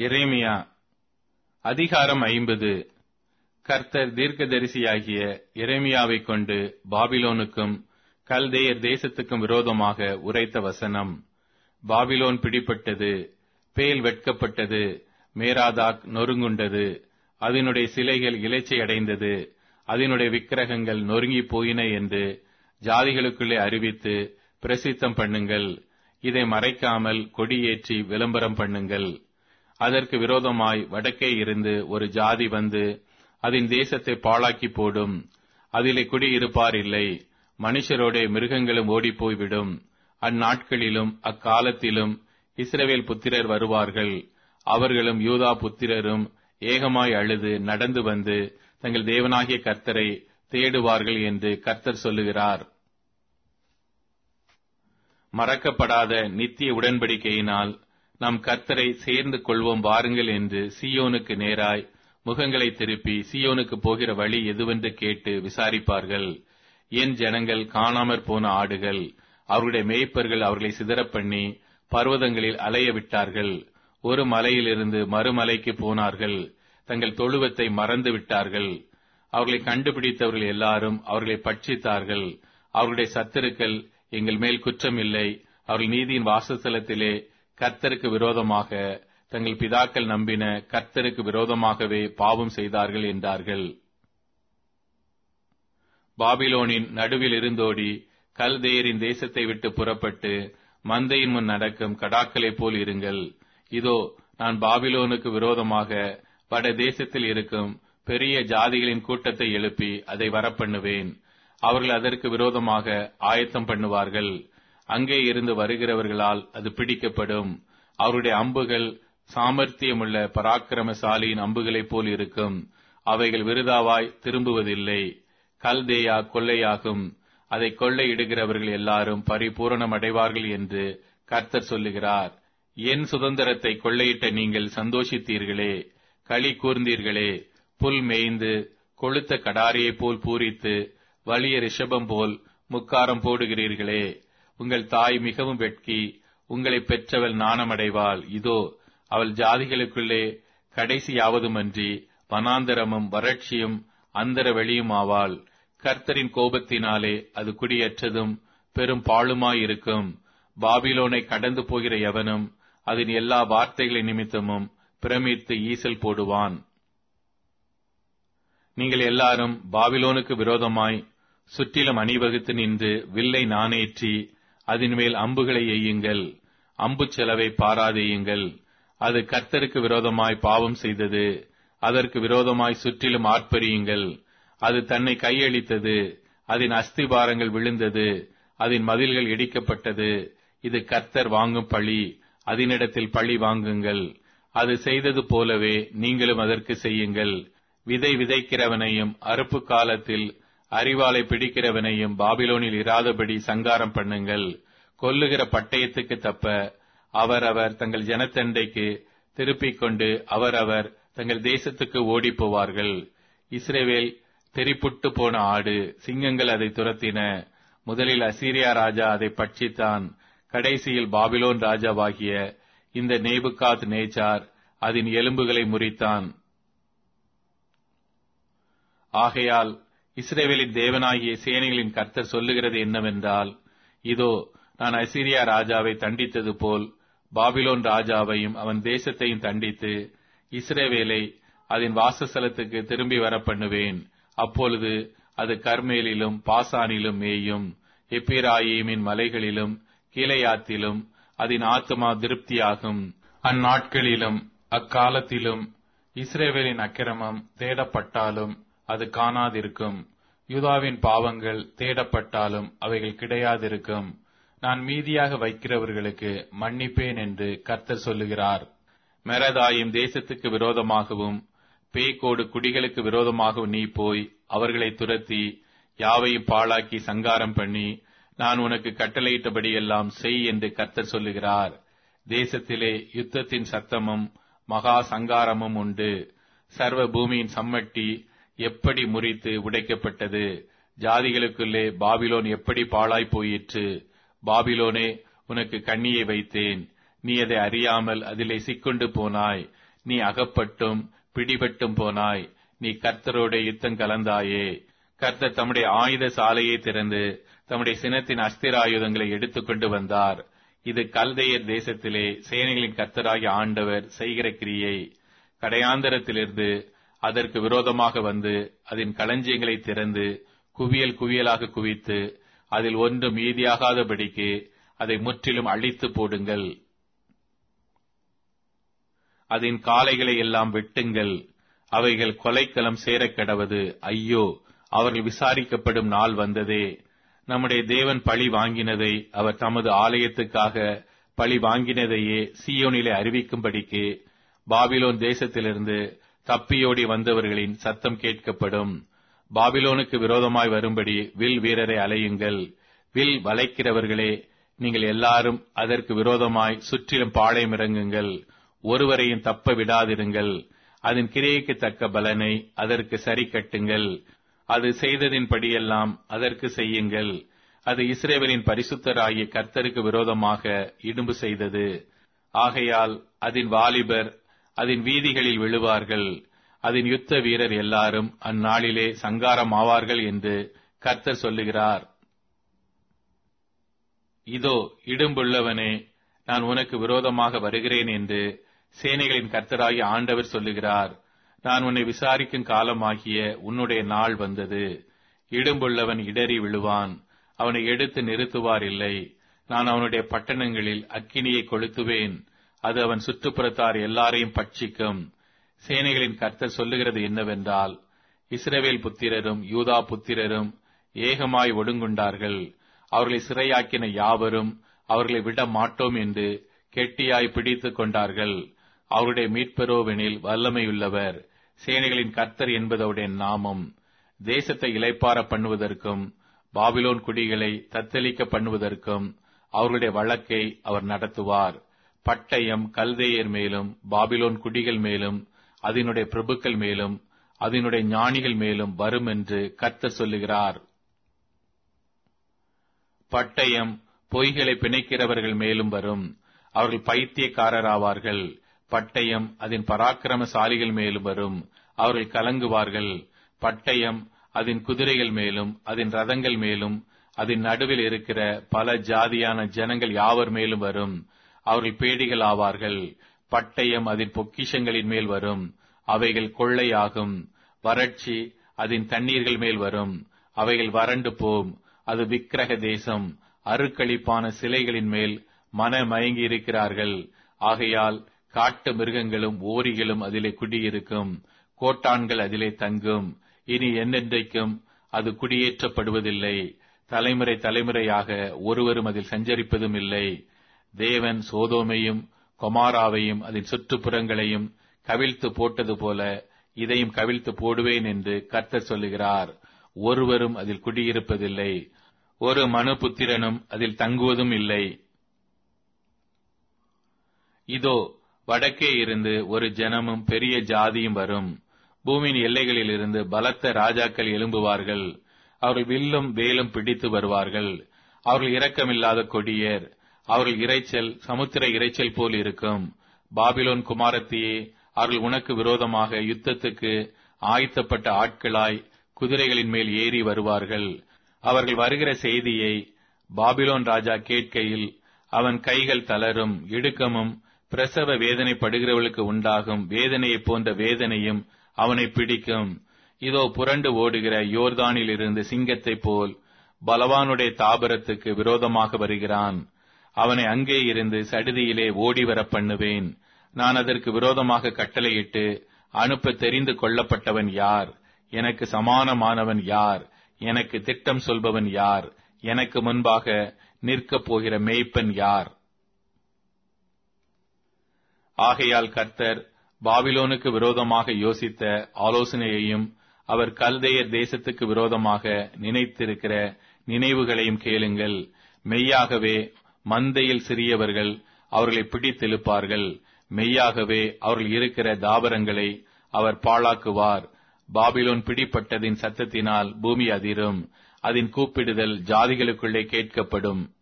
எரேமியா அதிகாரம் ஐம்பது கர்த்தர் தீர்க்கதரிசியாகிய எரேமியாவைக் கொண்டு பாபிலோனுக்கும் கல்தேயர் தேசத்துக்கும் விரோதமாக உரைத்த வசனம் பாபிலோன் பிடிப்பட்டது பேல் வெட்கப்பட்டது மேராதாக் நொறுங்குண்டது அதனுடைய சிலைகள் இலைச்சை அடைந்தது அதனுடைய விக்கிரகங்கள் நொறுங்கி போயின என்று ஜாதிகளுக்குள்ளே அறிவித்து பிரசித்தம் பண்ணுங்கள் இதை மறைக்காமல் கொடியேற்றி விளம்பரம் பண்ணுங்கள் அதற்கு விரோதமாய் வடக்கே இருந்து ஒரு ஜாதி வந்து அதன் தேசத்தை பாழாக்கி போடும் அதிலே குடியிருப்பார் இல்லை மனுஷரோடே மிருகங்களும் ஓடிப்போய்விடும் அந்நாட்களிலும் அக்காலத்திலும் இஸ்ரவேல் புத்திரர் வருவார்கள் அவர்களும் யூதா புத்திரரும் ஏகமாய் அழுது நடந்து வந்து தங்கள் தேவனாகிய கர்த்தரை தேடுவார்கள் என்று கர்த்தர் சொல்லுகிறார் மறக்கப்படாத நித்திய உடன்படிக்கையினால் நம் கர்த்தரை சேர்ந்து கொள்வோம் வாருங்கள் என்று சியோனுக்கு நேராய் முகங்களை திருப்பி சியோனுக்கு போகிற வழி எதுவென்று கேட்டு விசாரிப்பார்கள் என் ஜனங்கள் காணாமற் போன ஆடுகள் அவருடைய மேய்ப்பர்கள் அவர்களை சிதறப் பண்ணி பர்வதங்களில் அலைய விட்டார்கள் ஒரு மலையிலிருந்து மறுமலைக்கு போனார்கள் தங்கள் தொழுவத்தை மறந்து விட்டார்கள் அவர்களை கண்டுபிடித்தவர்கள் எல்லாரும் அவர்களை பட்சித்தார்கள் அவர்களுடைய சத்துருக்கள் எங்கள் மேல் குற்றம் இல்லை அவர்கள் நீதியின் வாசஸ்தலத்திலே கர்த்தருக்கு விரோதமாக தங்கள் பிதாக்கள் நம்பின கர்த்தருக்கு விரோதமாகவே பாவம் செய்தார்கள் என்றார்கள் பாபிலோனின் நடுவில் இருந்தோடி கல்தேயரின் தேசத்தை விட்டு புறப்பட்டு மந்தையின் முன் நடக்கும் கடாக்களைப் போல் இருங்கள் இதோ நான் பாபிலோனுக்கு விரோதமாக வட தேசத்தில் இருக்கும் பெரிய ஜாதிகளின் கூட்டத்தை எழுப்பி அதை வரப்பண்ணுவேன் அவர்கள் அதற்கு விரோதமாக ஆயத்தம் பண்ணுவார்கள் அங்கே இருந்து வருகிறவர்களால் அது பிடிக்கப்படும் அவருடைய அம்புகள் சாமர்த்தியமுள்ள பராக்கிரமசாலியின் அம்புகளைப் போல் இருக்கும் அவைகள் விருதாவாய் திரும்புவதில்லை கல்தேயா கொள்ளையாகும் அதை கொள்ளையிடுகிறவர்கள் எல்லாரும் பரிபூரணம் அடைவார்கள் என்று கர்த்தர் சொல்லுகிறார் என் சுதந்திரத்தை கொள்ளையிட்ட நீங்கள் சந்தோஷித்தீர்களே களி கூர்ந்தீர்களே புல் மேய்ந்து கொளுத்த கடாரியைப் போல் பூரித்து வலிய ரிஷபம் போல் முக்காரம் போடுகிறீர்களே உங்கள் தாய் மிகவும் வெட்கி உங்களை பெற்றவள் நாணமடைவாள் இதோ அவள் ஜாதிகளுக்குள்ளே கடைசியாவதுமன்றி வனாந்தரமும் வறட்சியும் அந்தர வெளியும் ஆவாள் கர்த்தரின் கோபத்தினாலே அது குடியற்றதும் பெரும் பாழுமாயிருக்கும் பாபிலோனை கடந்து போகிற எவனும் அதன் எல்லா வார்த்தைகளின் நிமித்தமும் பிரமித்து ஈசல் போடுவான் நீங்கள் எல்லாரும் பாபிலோனுக்கு விரோதமாய் சுற்றிலும் அணிவகுத்து நின்று வில்லை நாணேற்றி அதன் மேல் அம்புகளை எய்யுங்கள் அம்பு செலவை பாராதேயுங்கள் அது கர்த்தருக்கு விரோதமாய் பாவம் செய்தது அதற்கு விரோதமாய் சுற்றிலும் ஆர்ப்பரியுங்கள் அது தன்னை கையளித்தது அதன் அஸ்திபாரங்கள் விழுந்தது அதன் மதில்கள் இடிக்கப்பட்டது இது கர்த்தர் வாங்கும் பழி அதனிடத்தில் பழி வாங்குங்கள் அது செய்தது போலவே நீங்களும் அதற்கு செய்யுங்கள் விதை விதைக்கிறவனையும் அறுப்பு காலத்தில் அறிவாலை பிடிக்கிறவனையும் பாபிலோனில் இராதபடி சங்காரம் பண்ணுங்கள் கொல்லுகிற பட்டயத்துக்கு தப்ப அவரவர் தங்கள் ஜனத்தண்டைக்கு திருப்பிக் கொண்டு அவரவர் தங்கள் தேசத்துக்கு ஓடிப் போவார்கள் இஸ்ரேவேல் தெரிப்புட்டு போன ஆடு சிங்கங்கள் அதை துரத்தின முதலில் அசீரியா ராஜா அதை பட்சித்தான் கடைசியில் பாபிலோன் ராஜாவாகிய இந்த நேபுகாத் நேச்சார் அதன் எலும்புகளை முறித்தான் ஆகையால் இஸ்ரேவேலின் தேவனாகிய சேனைகளின் கர்த்தர் சொல்லுகிறது என்னவென்றால் இதோ நான் அசிரியா ராஜாவை தண்டித்தது போல் பாபிலோன் ராஜாவையும் அவன் தேசத்தையும் தண்டித்து இஸ்ரேவேலை அதன் வாசஸ்தலத்துக்கு திரும்பி வர பண்ணுவேன் அப்பொழுது அது கர்மேலிலும் பாசானிலும் மேயும் எப்பிராயீமின் மலைகளிலும் கீழையாத்திலும் அதன் ஆத்மா திருப்தியாகும் அந்நாட்களிலும் அக்காலத்திலும் இஸ்ரேவேலின் அக்கிரமம் தேடப்பட்டாலும் அது காணாதிருக்கும் யூதாவின் பாவங்கள் தேடப்பட்டாலும் அவைகள் கிடையாதிருக்கும் நான் மீதியாக வைக்கிறவர்களுக்கு மன்னிப்பேன் என்று கர்த்தர் சொல்லுகிறார் மெரதாயும் தேசத்துக்கு விரோதமாகவும் பேய்கோடு குடிகளுக்கு விரோதமாகவும் நீ போய் அவர்களை துரத்தி யாவையும் பாழாக்கி சங்காரம் பண்ணி நான் உனக்கு கட்டளையிட்டபடியெல்லாம் செய் என்று கர்த்தர் சொல்லுகிறார் தேசத்திலே யுத்தத்தின் சத்தமும் மகா சங்காரமும் உண்டு சர்வ பூமியின் சம்மட்டி எப்படி முறித்து உடைக்கப்பட்டது ஜாதிகளுக்குள்ளே பாபிலோன் எப்படி பாழாய் போயிற்று பாபிலோனே உனக்கு கண்ணியை வைத்தேன் நீ அதை அறியாமல் அதிலே சிக்கொண்டு போனாய் நீ அகப்பட்டும் பிடிபட்டும் போனாய் நீ கர்த்தரோட யுத்தம் கலந்தாயே கர்த்தர் தம்முடைய ஆயுத சாலையை திறந்து தம்முடைய சினத்தின் அஸ்திர ஆயுதங்களை எடுத்துக்கொண்டு வந்தார் இது கல்தையர் தேசத்திலே சேனைகளின் கர்த்தராகிய ஆண்டவர் செய்கிற கிரியை கடையாந்தரத்திலிருந்து அதற்கு விரோதமாக வந்து அதன் களஞ்சியங்களை திறந்து குவியல் குவியலாக குவித்து அதில் ஒன்று மீதியாகாதபடிக்கு அதை முற்றிலும் அழித்து போடுங்கள் அதன் காளைகளை எல்லாம் வெட்டுங்கள் அவைகள் கொலைக்களம் சேரக் கடவது ஐயோ அவர்கள் விசாரிக்கப்படும் நாள் வந்ததே நம்முடைய தேவன் பழி வாங்கினதை அவர் தமது ஆலயத்துக்காக பழி வாங்கினதையே சியோனிலே அறிவிக்கும்படிக்கு பாபிலோன் தேசத்திலிருந்து தப்பியோடி வந்தவர்களின் சத்தம் கேட்கப்படும் பாபிலோனுக்கு விரோதமாய் வரும்படி வில் வீரரை அலையுங்கள் வில் வளைக்கிறவர்களே நீங்கள் எல்லாரும் அதற்கு விரோதமாய் சுற்றிலும் பாளையம் இறங்குங்கள் ஒருவரையும் தப்ப விடாதிருங்கள் அதன் கிரியைக்கு தக்க பலனை அதற்கு சரி கட்டுங்கள் அது செய்ததின்படியெல்லாம் அதற்கு செய்யுங்கள் அது இஸ்ரேவேலின் பரிசுத்தராகிய கர்த்தருக்கு விரோதமாக இடும்பு செய்தது ஆகையால் அதன் வாலிபர் அதன் வீதிகளில் விழுவார்கள் அதன் யுத்த வீரர் எல்லாரும் அந்நாளிலே சங்காரம் ஆவார்கள் என்று கர்த்தர் சொல்லுகிறார் இதோ இடும்புள்ளவனே நான் உனக்கு விரோதமாக வருகிறேன் என்று சேனைகளின் கர்த்தராகிய ஆண்டவர் சொல்லுகிறார் நான் உன்னை விசாரிக்கும் காலமாகிய உன்னுடைய நாள் வந்தது இடும்புள்ளவன் இடறி விழுவான் அவனை எடுத்து நிறுத்துவார் இல்லை நான் அவனுடைய பட்டணங்களில் அக்கினியை கொளுத்துவேன் அது அவன் சுற்றுப்புறத்தார் எல்லாரையும் பட்சிக்கும் சேனைகளின் கர்த்தர் சொல்லுகிறது என்னவென்றால் இஸ்ரவேல் புத்திரரும் யூதா புத்திரரும் ஏகமாய் ஒடுங்குண்டார்கள் அவர்களை சிறையாக்கின யாவரும் அவர்களை விட மாட்டோம் என்று கெட்டியாய் பிடித்துக் கொண்டார்கள் அவருடைய மீட்பெரோவெனில் வல்லமையுள்ளவர் சேனைகளின் கர்த்தர் என்பதோடைய நாமம் தேசத்தை இலைப்பார பண்ணுவதற்கும் பாபிலோன் குடிகளை தத்தளிக்க பண்ணுவதற்கும் அவர்களுடைய வழக்கை அவர் நடத்துவார் பட்டயம் கல்தேயர் மேலும் பாபிலோன் குடிகள் மேலும் அதனுடைய பிரபுக்கள் மேலும் அதனுடைய ஞானிகள் மேலும் வரும் என்று கர்த்தர் சொல்லுகிறார் பட்டயம் பொய்களை பிணைக்கிறவர்கள் மேலும் வரும் அவர்கள் பைத்தியக்காரராவார்கள் பட்டயம் அதன் பராக்கிரமசாலிகள் மேலும் வரும் அவர்கள் கலங்குவார்கள் பட்டயம் அதன் குதிரைகள் மேலும் அதன் ரதங்கள் மேலும் அதன் நடுவில் இருக்கிற பல ஜாதியான ஜனங்கள் யாவர் மேலும் வரும் அவர்கள் பேடிகள் ஆவார்கள் பட்டயம் அதன் பொக்கிஷங்களின் மேல் வரும் அவைகள் கொள்ளையாகும் வறட்சி அதன் தண்ணீர்கள் மேல் வரும் அவைகள் வறண்டு போம் அது விக்கிரக தேசம் அருக்களிப்பான சிலைகளின் மேல் மன மயங்கி இருக்கிறார்கள் ஆகையால் காட்டு மிருகங்களும் ஓரிகளும் அதிலே குடியிருக்கும் கோட்டான்கள் அதிலே தங்கும் இனி என்னென்றைக்கும் அது குடியேற்றப்படுவதில்லை தலைமுறை தலைமுறையாக ஒருவரும் அதில் சஞ்சரிப்பதும் இல்லை தேவன் சோதோமையும் கொமாராவையும் அதன் சுற்றுப்புறங்களையும் கவிழ்த்து போட்டது போல இதையும் கவிழ்த்து போடுவேன் என்று கர்த்தர் சொல்லுகிறார் ஒருவரும் அதில் குடியிருப்பதில்லை ஒரு மனு புத்திரனும் அதில் தங்குவதும் இல்லை இதோ வடக்கே இருந்து ஒரு ஜனமும் பெரிய ஜாதியும் வரும் பூமியின் எல்லைகளில் இருந்து பலத்த ராஜாக்கள் எழும்புவார்கள் அவர்கள் வில்லும் வேலும் பிடித்து வருவார்கள் அவர்கள் இரக்கமில்லாத கொடியர் அவர்கள் இறைச்சல் சமுத்திர இறைச்சல் போல் இருக்கும் பாபிலோன் குமாரத்தியே அவர்கள் உனக்கு விரோதமாக யுத்தத்துக்கு ஆயத்தப்பட்ட ஆட்களாய் குதிரைகளின் மேல் ஏறி வருவார்கள் அவர்கள் வருகிற செய்தியை பாபிலோன் ராஜா கேட்கையில் அவன் கைகள் தளரும் இடுக்கமும் பிரசவ வேதனைப்படுகிறவளுக்கு உண்டாகும் வேதனையைப் போன்ற வேதனையும் அவனை பிடிக்கும் இதோ புரண்டு ஓடுகிற யோர்தானில் இருந்து சிங்கத்தைப் போல் பலவானுடைய தாபரத்துக்கு விரோதமாக வருகிறான் அவனை அங்கே இருந்து சடுதியிலே ஓடி வர பண்ணுவேன் நான் அதற்கு விரோதமாக கட்டளையிட்டு அனுப்ப தெரிந்து கொள்ளப்பட்டவன் யார் எனக்கு சமானமானவன் யார் எனக்கு திட்டம் சொல்பவன் யார் எனக்கு முன்பாக நிற்கப் போகிற மேய்ப்பன் யார் ஆகையால் கர்த்தர் பாபிலோனுக்கு விரோதமாக யோசித்த ஆலோசனையையும் அவர் கல்தேயர் தேசத்துக்கு விரோதமாக நினைத்திருக்கிற நினைவுகளையும் கேளுங்கள் மெய்யாகவே மந்தையில் சிறியவர்கள் அவர்களை பிடித்தெழுப்பார்கள் மெய்யாகவே அவர்கள் இருக்கிற தாபரங்களை அவர் பாழாக்குவார் பாபிலோன் பிடிப்பட்டதின் சத்தத்தினால் பூமி அதிரும் அதன் கூப்பிடுதல் ஜாதிகளுக்குள்ளே கேட்கப்படும்